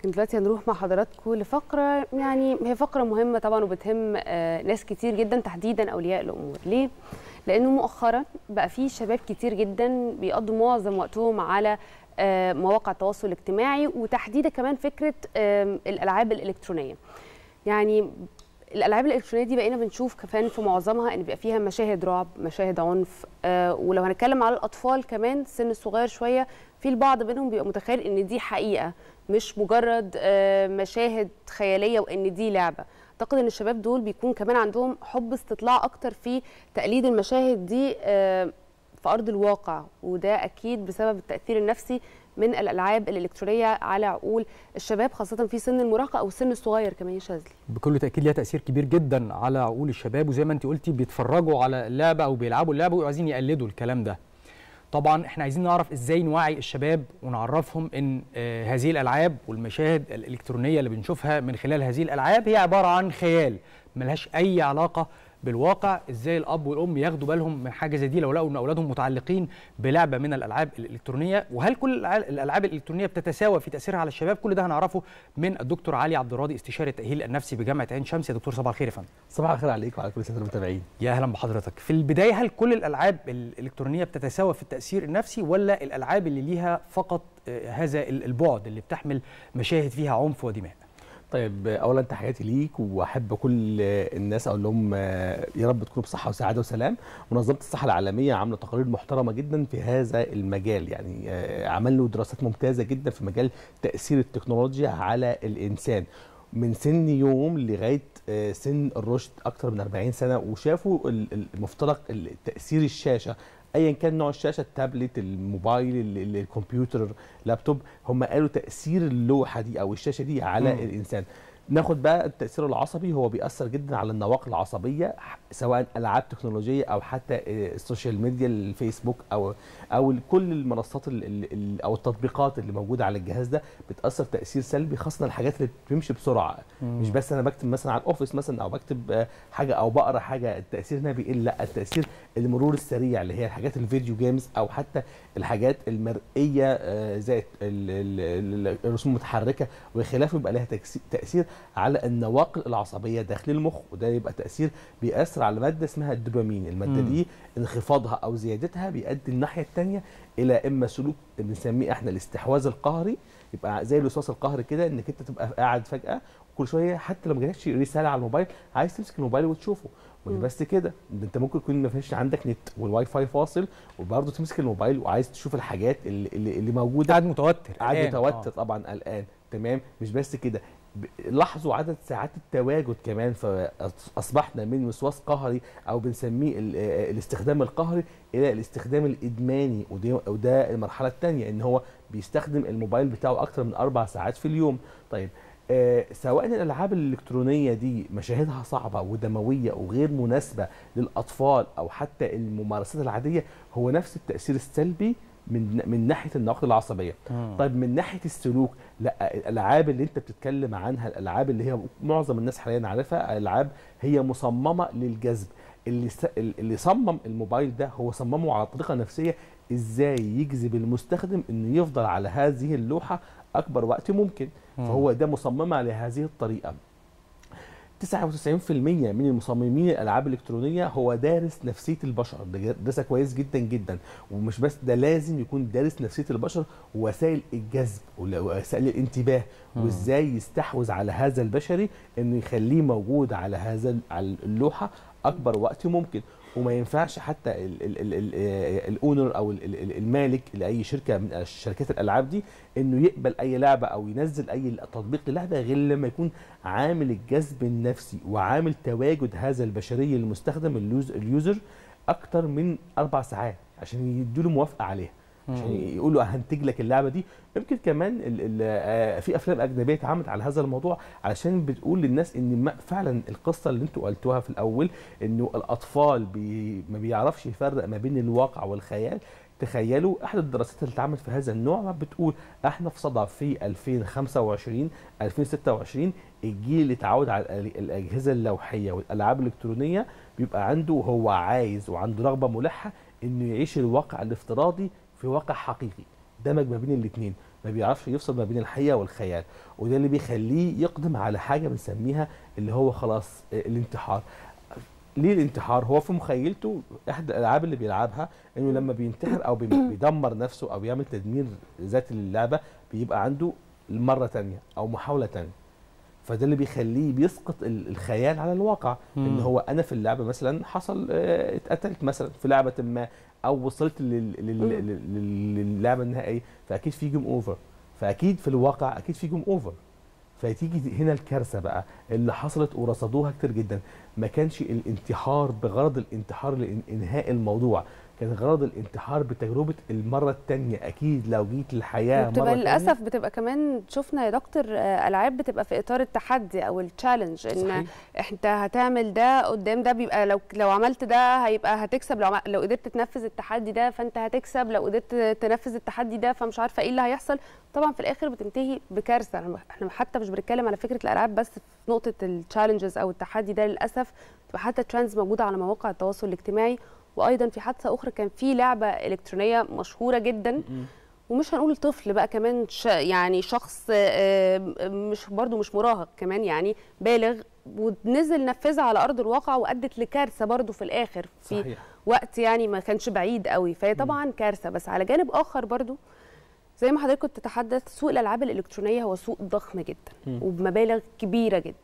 لكن دلوقتي هنروح مع حضراتكم لفقره يعني هي فقره مهمه طبعا وبتهم آه، ناس كتير جدا تحديدا اولياء الامور ليه لانه مؤخرا بقى في شباب كتير جدا بيقضوا معظم وقتهم على آه، مواقع التواصل الاجتماعي وتحديدا كمان فكره آم، الالعاب الالكترونيه يعني الالعاب الالكترونيه دي بقينا بنشوف كمان في معظمها ان بيبقى فيها مشاهد رعب مشاهد عنف آه ولو هنتكلم على الاطفال كمان سن الصغير شويه في البعض منهم بيبقى متخيل ان دي حقيقه مش مجرد آه مشاهد خياليه وان دي لعبه اعتقد ان الشباب دول بيكون كمان عندهم حب استطلاع اكتر في تقليد المشاهد دي آه في ارض الواقع وده اكيد بسبب التاثير النفسي من الالعاب الالكترونيه على عقول الشباب خاصه في سن المراهقه او السن الصغير كمان يا شاذلي بكل تاكيد ليها تاثير كبير جدا على عقول الشباب وزي ما انت قلتي بيتفرجوا على اللعبه او بيلعبوا اللعبه وعايزين يقلدوا الكلام ده طبعا احنا عايزين نعرف ازاي نوعي الشباب ونعرفهم ان آه هذه الالعاب والمشاهد الالكترونيه اللي بنشوفها من خلال هذه الالعاب هي عباره عن خيال ملهاش اي علاقه بالواقع ازاي الاب والام ياخدوا بالهم من حاجه زي دي لو لقوا ان اولادهم متعلقين بلعبه من الالعاب الالكترونيه وهل كل الألعاب- الالعاب الالكترونيه بتتساوى في تاثيرها على الشباب كل ده هنعرفه من الدكتور علي عبد الراضي استشاري التاهيل النفسي بجامعه عين شمس يا دكتور صباح الخير يا فندم صباح الخير عليك وعلى كل الساده المتابعين يا اهلا بحضرتك في البدايه هل كل الالعاب الالكترونيه بتتساوى في التاثير النفسي ولا الالعاب اللي ليها فقط آه، هذا ال- البعد اللي بتحمل مشاهد فيها عنف ودماء طيب اولا تحياتي ليك واحب كل الناس اقول لهم آه، يا رب تكونوا بصحه وسعاده وسلام منظمه الصحه العالميه عامله تقارير محترمه جدا في هذا المجال يعني آه، عملوا دراسات ممتازه جدا في مجال تاثير التكنولوجيا على الانسان من سن يوم لغايه آه، سن الرشد اكثر من 40 سنه وشافوا ال- ال- المفترق ال- تاثير الشاشه ايا كان نوع الشاشه التابلت الموبايل ال- ال- الكمبيوتر لابتوب هم قالوا تاثير اللوحه دي او الشاشه دي على مم. الانسان ناخد بقى التاثير العصبي هو بيأثر جدا على النواقل العصبيه ح- سواء العاب تكنولوجيه او حتى آه، السوشيال ميديا الفيسبوك او او كل المنصات ال- ال- ال- او التطبيقات اللي موجوده على الجهاز ده بتاثر تاثير سلبي خاصه الحاجات اللي بتمشي بسرعه مش بس انا بكتب مثلا على الاوفيس مثلا او بكتب آه، حاجه او بقرا حاجه التاثير هنا بيقل لا التاثير المرور السريع اللي هي الحاجات الفيديو جيمز او حتى الحاجات المرئيه آه، زي ال- ال- ال- الرسوم المتحركه وخلافه بيبقى لها تكس- تاثير على النواقل العصبيه داخل المخ وده يبقى تاثير بيأثر على ماده اسمها الدوبامين الماده مم. دي انخفاضها او زيادتها بيؤدي الناحيه الثانيه الى اما سلوك بنسميه احنا الاستحواذ القهري يبقى زي الوسواس القهري كده انك انت تبقى قاعد فجاه كل شويه حتى لو ما جاتش رساله على الموبايل عايز تمسك الموبايل وتشوفه مش مم. بس كده ده انت ممكن يكون ما فيش عندك نت والواي فاي فاصل وبرضه تمسك الموبايل وعايز تشوف الحاجات اللي, اللي, اللي موجوده قاعد متوتر قاعد قلقان. متوتر آه. طبعا قلقان تمام مش بس كده ب- لاحظوا عدد ساعات التواجد كمان فاصبحنا من وسواس قهري او بنسميه ال- آه، الاستخدام القهري الى الاستخدام الادماني ودي وده المرحله الثانيه ان هو بيستخدم الموبايل بتاعه اكتر من اربع ساعات في اليوم طيب آه سواء الالعاب الالكترونيه دي مشاهدها صعبه ودمويه وغير مناسبه للاطفال او حتى الممارسات العاديه هو نفس التاثير السلبي من من ناحيه النواقل العصبيه مم. طيب من ناحيه السلوك لا الالعاب اللي انت بتتكلم عنها الالعاب اللي هي معظم الناس حاليا عارفها العاب هي مصممه للجذب اللي س... اللي صمم الموبايل ده هو صممه على طريقه نفسيه ازاي يجذب المستخدم انه يفضل على هذه اللوحه اكبر وقت ممكن مم. فهو ده مصممه على هذه الطريقه 99% من المصممين الالعاب الالكترونيه هو دارس نفسيه البشر ده درسها كويس جدا جدا ومش بس ده لازم يكون دارس نفسيه البشر ووسائل الجذب ووسائل الانتباه مم. وازاي يستحوذ على هذا البشري انه يخليه موجود على هذا على اللوحه اكبر وقت ممكن وما ينفعش حتى ال- ال- ال- ال- آه، الاونر او ال- ال- ال- المالك لاي شركه من شركات الالعاب دي انه يقبل اي لعبه او ينزل اي تطبيق للعبه غير لما يكون عامل الجذب النفسي وعامل تواجد هذا البشري المستخدم اليوز- اليوزر اكتر من اربع ساعات عشان يدوا له موافقه عليها عشان مم. يقولوا هنتج لك اللعبه دي يمكن كمان ال ال آه، في افلام اجنبيه اتعملت على هذا الموضوع علشان بتقول للناس ان ما- فعلا القصه اللي انتوا قلتوها في الاول انه الاطفال بي ما بيعرفش يفرق ما بين الواقع والخيال تخيلوا احد الدراسات اللي اتعملت في هذا النوع بتقول احنا في صدى في 2025 2026 الجيل اللي اتعود على الأل- الاجهزه اللوحيه والالعاب الالكترونيه بيبقى عنده هو عايز وعنده رغبه ملحه انه يعيش الواقع الافتراضي في واقع حقيقي دمج ما بين الاثنين ما بيعرفش يفصل ما بين الحقيقه والخيال وده اللي بيخليه يقدم على حاجه بنسميها اللي هو خلاص آه، الانتحار ليه الانتحار هو في مخيلته احدى الالعاب اللي بيلعبها انه لما بينتحر او بي- بيدمر نفسه او يعمل تدمير ذاتي للعبه بيبقى عنده مره تانية او محاوله تانية فده اللي بيخليه بيسقط ال- الخيال على الواقع ان مم. هو انا في اللعبه مثلا حصل آه، اتقتلت مثلا في لعبه ما او وصلت لل- لل- مم. لل- لل- للعبه النهائيه فاكيد في جيم اوفر فاكيد في الواقع اكيد في جيم اوفر فتيجي هنا الكارثه بقى اللي حصلت ورصدوها كتير جدا ما كانش الانتحار بغرض الانتحار لانهاء الموضوع كان غرض الانتحار بتجربه المره الثانيه اكيد لو جيت الحياه وبتبقى مره تانية للاسف بتبقى كمان شفنا يا دكتور آه، العاب بتبقى في اطار التحدي او التشالنج ان صحيح. انت هتعمل ده قدام ده بيبقى لو لو عملت ده هيبقى هتكسب لو عم- لو قدرت تنفذ التحدي ده فانت هتكسب لو قدرت تنفذ التحدي ده فمش عارفه ايه اللي هيحصل طبعا في الاخر بتنتهي بكارثه احنا حتى مش بنتكلم على فكره الالعاب بس في نقطه التشالنجز او التحدي ده للاسف تبقى حتى ترندز موجوده على مواقع التواصل الاجتماعي وايضا في حادثه اخرى كان في لعبه الكترونيه مشهوره جدا مم. ومش هنقول طفل بقى كمان ش يعني شخص آه، مش برضو مش مراهق كمان يعني بالغ ونزل نفذها على ارض الواقع وادت لكارثه برضو في الاخر في صحيح وقت يعني ما كانش بعيد قوي فهي طبعا كارثه بس على جانب اخر برضو زي ما حضرتك كنت تتحدث سوق الالعاب الالكترونيه هو سوق ضخم جدا مم. وبمبالغ كبيره جدا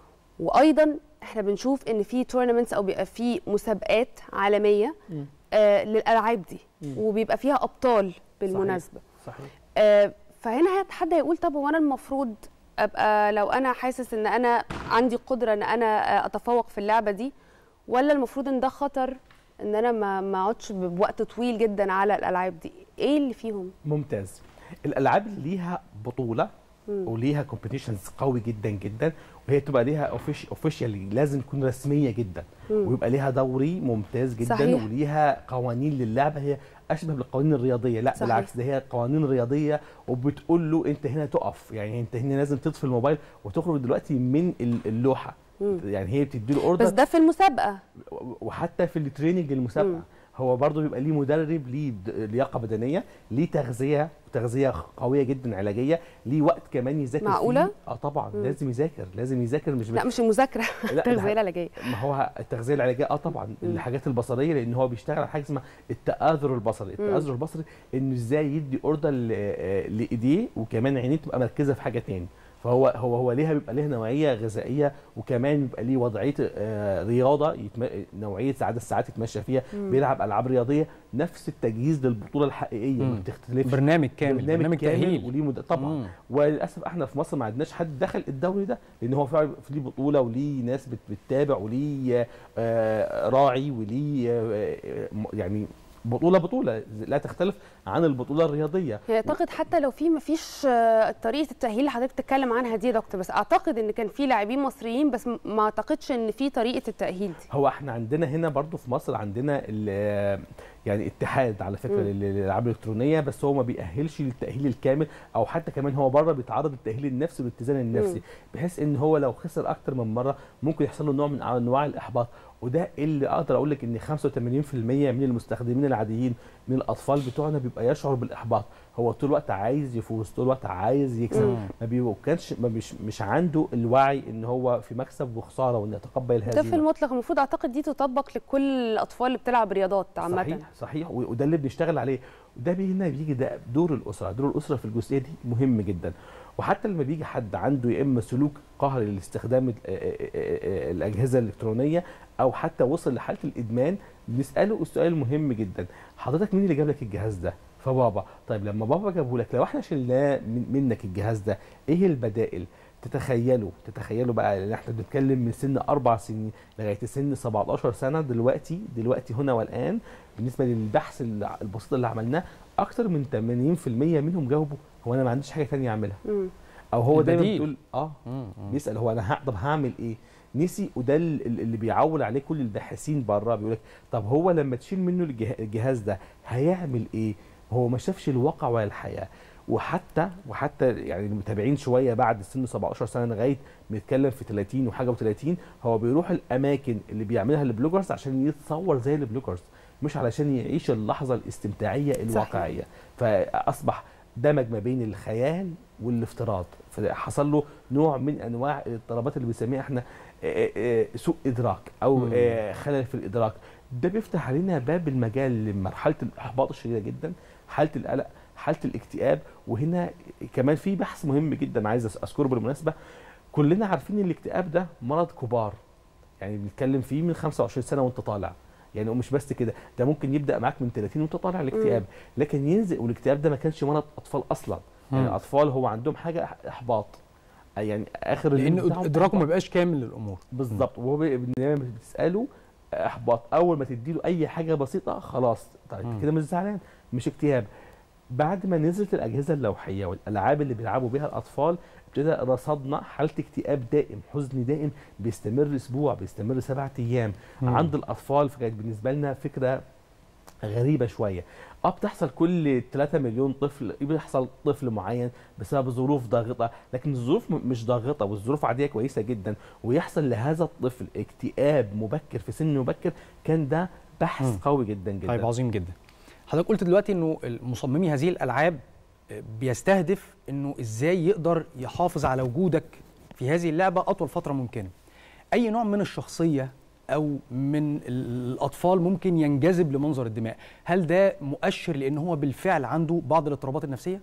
وايضا احنا بنشوف ان في تورنمنتس او بيبقى في مسابقات عالميه مم. آه للالعاب دي مم. وبيبقى فيها ابطال بالمناسبه صحيح آه، فهنا هت- حد هيقول طب هو انا المفروض ابقى لو انا حاسس ان انا عندي قدره ان انا آه، اتفوق في اللعبه دي ولا المفروض ان ده خطر ان انا ما ما اقعدش ب- بوقت طويل جدا على الالعاب دي ايه اللي فيهم ممتاز الالعاب اللي ليها بطوله مم. وليها كومبيتيشنز قوي جدا جدا وهي تبقى ليها اوفيشال لازم تكون رسميه جدا مم. ويبقى ليها دوري ممتاز جدا صحيح. وليها قوانين للعبه هي اشبه بالقوانين الرياضيه لا صحيح. بالعكس ده هي قوانين رياضيه وبتقول له انت هنا تقف يعني انت هنا لازم تطفي الموبايل وتخرج دلوقتي من ال- اللوحه مم. يعني هي بتدي له بس اوردر ده في المسابقه وحتى في التريننج المسابقه مم. هو برضه بيبقى ليه مدرب ليه د- لياقه بدنيه ليه تغذيه تغذيه قويه جدا علاجيه ليه وقت كمان يذاكر معقولة؟ فيه اه طبعا مم. لازم يذاكر لازم يذاكر مش لا مش المذاكره لا، التغذيه لا، العلاجيه ما هو التغذيه العلاجيه اه طبعا مم. الحاجات البصريه لان هو بيشتغل على حاجه اسمها التآزر البصري التآزر البصري انه ازاي يدي اوردر ل- آه، لايديه وكمان عينيه تبقى مركزه في حاجه تاني فهو هو هو ليها بيبقى ليها نوعيه غذائيه وكمان بيبقى ليه وضعيه آه، رياضه يتم... نوعيه عدد الساعات يتمشى فيها مم. بيلعب العاب رياضيه نفس التجهيز للبطوله الحقيقيه ما مم. بتختلفش برنامج كامل برنامج, كامل تاهيل وليه مد... طبعا مم. وللاسف احنا في مصر ما عندناش حد دخل الدوري ده لان هو فعلا في ليه بطوله وليه ناس بت- بتتابع وليه آه، راعي وليه آه، آه، م- يعني بطوله بطوله لا تختلف عن البطوله الرياضيه يعني اعتقد حتى لو في مفيش آه، طريقه التاهيل اللي حضرتك بتتكلم عنها دي يا دكتور بس اعتقد ان كان في لاعبين مصريين بس م- ما اعتقدش ان في طريقه التاهيل دي هو احنا عندنا هنا برضو في مصر عندنا ال- يعني اتحاد على فكره مم. لل- للالعاب الالكترونيه بس هو ما بيأهلش للتأهيل الكامل او حتى كمان هو بره بيتعرض للتأهيل النفسي والاتزان النفسي مم. بحيث ان هو لو خسر اكتر من مره ممكن يحصل له نوع من انواع الاحباط وده اللي اقدر اقول لك ان 85% من المستخدمين العاديين من الاطفال بتوعنا بيبقى يشعر بالاحباط هو طول الوقت عايز يفوز طول الوقت عايز يكسب مم. ما بيكونش ما مش مش عنده الوعي ان هو في مكسب وخساره وان يتقبل ده في الهزيمه المطلق المفروض اعتقد دي تطبق لكل الاطفال اللي بتلعب رياضات عامه صحيح صحيح و- وده اللي بنشتغل عليه وده بي- هنا بيجي ده دور الاسره دور الاسره في الجزئيه دي مهم جدا وحتى لما بيجي حد عنده يا اما سلوك قهري لاستخدام ال- آه، آه، آه، الاجهزه الالكترونيه او حتى وصل لحاله الادمان بنساله السؤال المهم جدا حضرتك مين اللي جاب لك الجهاز ده فبابا طيب لما بابا جابه لك لو احنا شلناه من- منك الجهاز ده ايه البدائل تتخيلوا تتخيلوا بقى ان احنا بنتكلم من سن اربع سنين لغايه سن 17 سنه دلوقتي دلوقتي هنا والان بالنسبه للبحث الع- البسيط اللي عملناه اكتر من 80% منهم جاوبوا هو انا ما عنديش حاجه تانية اعملها مم. او هو دايما البديل. بتقول اه مم. مم. بيسال هو انا ه- طب هعمل ايه نسي وده ال- ال- اللي بيعول عليه كل الباحثين بره بيقول لك طب هو لما تشيل منه الجه- الجهاز ده هيعمل ايه هو ما شافش الواقع ولا الحياه وحتى وحتى يعني المتابعين شويه بعد سن 17 سنه لغايه بنتكلم في 30 وحاجه و30 هو بيروح الاماكن اللي بيعملها البلوجرز عشان يتصور زي البلوجرز مش علشان يعيش اللحظه الاستمتاعيه الواقعيه فاصبح دمج ما بين الخيال والافتراض فحصل له نوع من انواع الاضطرابات اللي بنسميها احنا آه، آه، سوء ادراك او مم. آه، خلل في الادراك ده بيفتح علينا باب المجال لمرحله الاحباط الشديده جدا حاله القلق حاله الاكتئاب وهنا كمان في بحث مهم جدا عايز أس- اذكره بالمناسبه كلنا عارفين ان الاكتئاب ده مرض كبار يعني بنتكلم فيه من 25 سنه وانت طالع يعني ومش بس كده ده ممكن يبدا معاك من 30 وانت طالع الاكتئاب لكن ينزل والاكتئاب ده ما كانش مرض اطفال اصلا يعني مم. الاطفال هو عندهم حاجه إح- احباط يعني اخر لان الليل بتاعهم ادراكه ما إحباط. بيبقاش كامل للامور بالظبط وهو بي- دايما بتساله احباط اول ما تديله اي حاجه بسيطه خلاص طيب مم. أنت كده مش زعلان مش اكتئاب بعد ما نزلت الاجهزه اللوحيه والالعاب اللي بيلعبوا بيها الاطفال ابتدى رصدنا حاله اكتئاب دائم حزن دائم بيستمر اسبوع بيستمر سبعة ايام مم. عند الاطفال فكانت بالنسبه لنا فكره غريبه شويه اه بتحصل كل 3 مليون طفل بيحصل طفل معين بسبب ظروف ضاغطه لكن الظروف م- مش ضاغطه والظروف عاديه كويسه جدا ويحصل لهذا الطفل اكتئاب مبكر في سن مبكر كان ده بحث مم. قوي جدا جدا طيب عظيم جدا حضرتك قلت دلوقتي انه مصممي هذه الالعاب بيستهدف انه ازاي يقدر يحافظ على وجودك في هذه اللعبه اطول فتره ممكنه اي نوع من الشخصيه او من الاطفال ممكن ينجذب لمنظر الدماء هل ده مؤشر لان هو بالفعل عنده بعض الاضطرابات النفسيه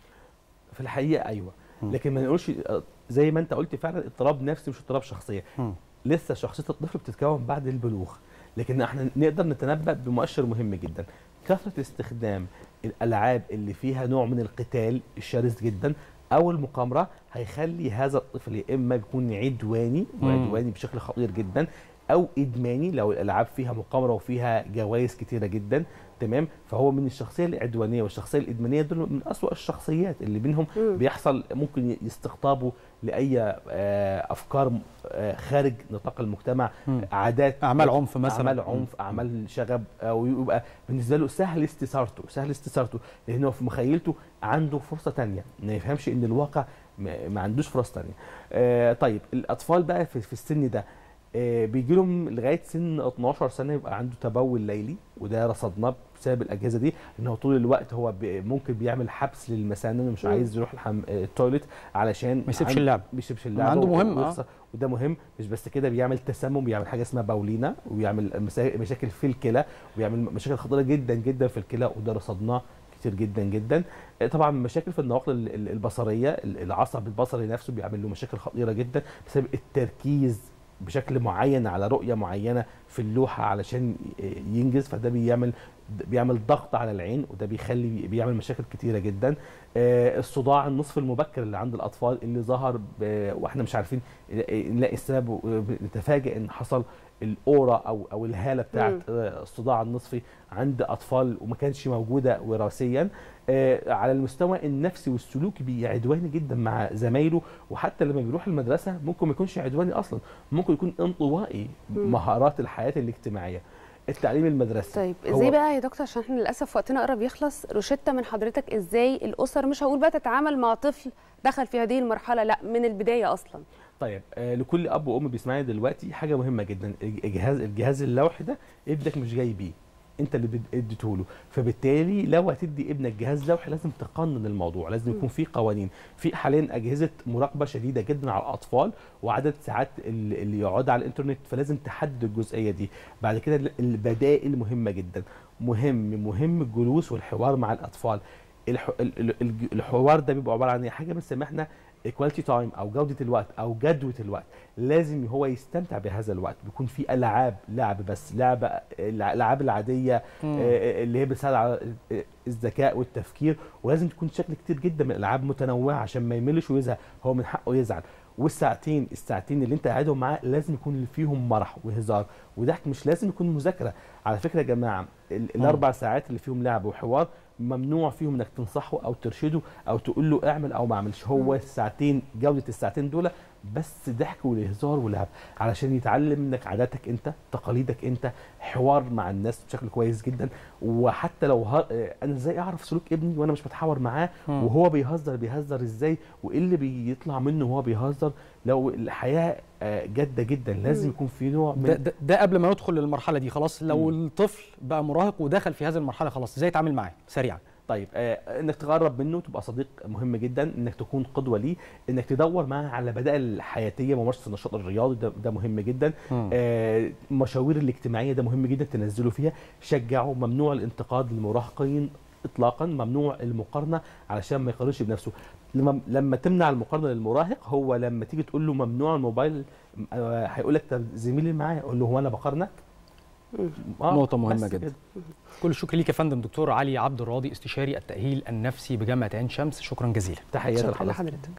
في الحقيقه ايوه مم. لكن ما نقولش آه، زي ما انت قلت فعلا اضطراب نفسي مش اضطراب شخصيه مم. لسه شخصيه الطفل بتتكون بعد البلوغ لكن احنا نقدر نتنبأ بمؤشر مهم جدا كثره استخدام الالعاب اللي فيها نوع من القتال الشرس جدا او المقامره هيخلي هذا الطفل يا اما يكون عدواني مم. وعدواني بشكل خطير جدا او ادماني لو الالعاب فيها مقامره وفيها جوائز كتيره جدا تمام فهو من الشخصيه العدوانيه والشخصيه الادمانيه دول من اسوأ الشخصيات اللي بينهم مم. بيحصل ممكن يستقطبوا لاي آه، افكار آه، خارج نطاق المجتمع مم. عادات أعمال عنف مثلاً. اعمال عنف اعمال شغب او يبقى بالنسبه له سهل استثارته سهل استثارته لانه في مخيلته عنده فرصه تانية ما يفهمش ان الواقع ما ما عندوش فرص تانية آه طيب الاطفال بقى في, في السن ده آه بيجي لهم لغايه سن 12 سنه يبقى عنده تبول ليلي وده رصدناه بسبب الاجهزه دي ان هو طول الوقت هو بي ممكن بيعمل حبس للمثانه إنه مش مم. عايز يروح الحم... آه، التويليت علشان ما يسيبش عن- اللعب. ما يسيبش اللعب عنده مهم، آه. ويخسر- وده مهم مش بس كده بيعمل تسمم بيعمل حاجه اسمها باولينا ويعمل مسا- مشاكل في الكلى ويعمل مشاكل خطيره جدا جدا في الكلى وده رصدناه كتير جدا جدا آه، طبعا مشاكل في النواقل ال- ال- البصريه ال- العصب البصري نفسه بيعمل له مشاكل خطيره جدا بسبب التركيز بشكل معين على رؤيه معينه في اللوحه علشان ي- ينجز فده بيعمل بيعمل ضغط على العين وده بيخلي بيعمل مشاكل كتيره جدا آه، الصداع النصف المبكر اللي عند الاطفال اللي ظهر ب- واحنا مش عارفين نلاقي السبب ونتفاجئ ان حصل الاورا او او الهاله بتاعت مم. آه، الصداع النصفي عند اطفال وما كانش موجوده وراثيا آه، على المستوى النفسي والسلوكي بي- عدواني جدا مع زمايله وحتى لما بيروح المدرسه ممكن ما يكونش عدواني اصلا ممكن يكون انطوائي مم. مهارات الحياه الاجتماعيه التعليم المدرسي طيب هو- ازاي بقى يا دكتور عشان احنا للاسف وقتنا قرب يخلص روشته من حضرتك ازاي الاسر مش هقول بقى تتعامل مع طفل دخل في هذه المرحله لا من البدايه اصلا طيب آه لكل اب وام بيسمعني دلوقتي حاجه مهمه جدا الجهاز الجهاز اللوحي ده ابنك مش جاي بيه انت اللي بد- اديته له فبالتالي لو هتدي ابنك جهاز لوحي لازم تقنن الموضوع لازم يكون في قوانين في حاليا اجهزه مراقبه شديده جدا على الاطفال وعدد ساعات ال- اللي يقعد على الانترنت فلازم تحدد الجزئيه دي بعد كده ال- البدائل مهمه جدا مهم مهم الجلوس والحوار مع الاطفال الح... ال- ال- الج- الحوار ده بيبقى عباره عن إيه؟ حاجه بنسميها احنا كواليتي تايم او جوده الوقت او جدوى الوقت لازم هو يستمتع بهذا الوقت بيكون في العاب لعب بس لعبه الالعاب العاديه مم. آه، اللي هي بتساعد على آه، الذكاء والتفكير ولازم تكون شكل كتير جدا من الالعاب متنوعه عشان ما يملش ويزهق هو من حقه يزعل والساعتين الساعتين اللي انت قاعدهم معاه لازم يكون فيهم مرح وهزار وضحك مش لازم يكون مذاكره على فكره يا جماعه ال- الاربع ساعات اللي فيهم لعب وحوار ممنوع فيهم انك تنصحه او ترشده او تقول له اعمل او ما اعملش هو مم. الساعتين جوده الساعتين دول بس ضحك والهزار ولعب علشان يتعلم منك عاداتك انت تقاليدك انت حوار مع الناس بشكل كويس جدا وحتى لو ه... آه، انا ازاي اعرف سلوك ابني وانا مش بتحاور معاه مم. وهو بيهزر بيهزر ازاي وايه اللي بيطلع منه وهو بيهزر لو الحياه آه، جاده جدا لازم مم. يكون في نوع ده, من ده, ده قبل ما ندخل للمرحله دي خلاص لو مم. الطفل بقى مراهق ودخل في هذه المرحله خلاص ازاي يتعامل معاه سريعا طيب آه انك تقرب منه تبقى صديق مهم جدا انك تكون قدوه ليه انك تدور معاه على بدائل حياتيه ممارسه النشاط الرياضي ده, ده مهم جدا مم. آه مشاوير الاجتماعيه ده مهم جدا تنزلوا فيها شجعوا ممنوع الانتقاد للمراهقين اطلاقا ممنوع المقارنه علشان ما يقارنش بنفسه لما لما تمنع المقارنه للمراهق هو لما تيجي تقول له ممنوع الموبايل آه، هيقول لك طب زميلي معايا اقول له هو انا بقارنك آه، نقطة مهمة بس جدا. كده. كل الشكر ليك يا فندم دكتور علي عبد الراضي استشاري التأهيل النفسي بجامعة عين شمس شكرا جزيلا تحياتي شكرا لحضرتك لحضرتك